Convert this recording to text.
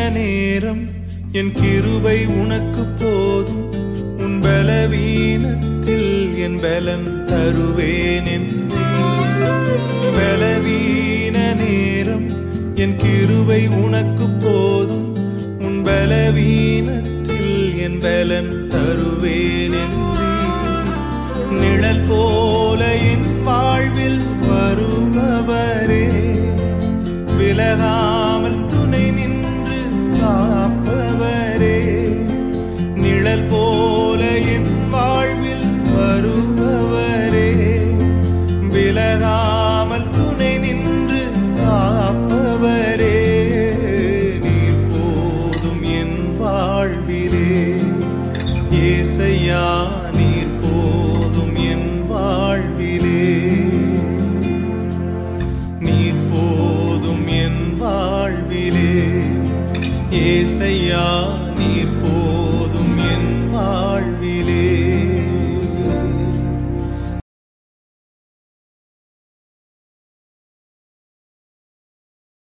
நேரம் என் கிருபை உனக்கு போதும் உன் பலவீனத்தில் என் பலன் தருவேன் என்றே பலவீன நேரம் என் கிருபை உனக்கு போதும் உன் பலவீனத்தில் என் பலன் தருவேன் என்றே நிழல் போல என் வாழ்வில் வருபவரே விலகாமல் துணை நின்று காப்பவரே நிழல் போல என் வாழ்வில் வருபவரே விலகாமல் துணை நின்று காப்பவரே நீர் போதும் என் வாழ்விலே ஏசையா நீர் போதும் என் வாழ்விலே நீர் போதும் என் வாழ்விலே ஏசையா நீர் போதும் என் வாழ்விலே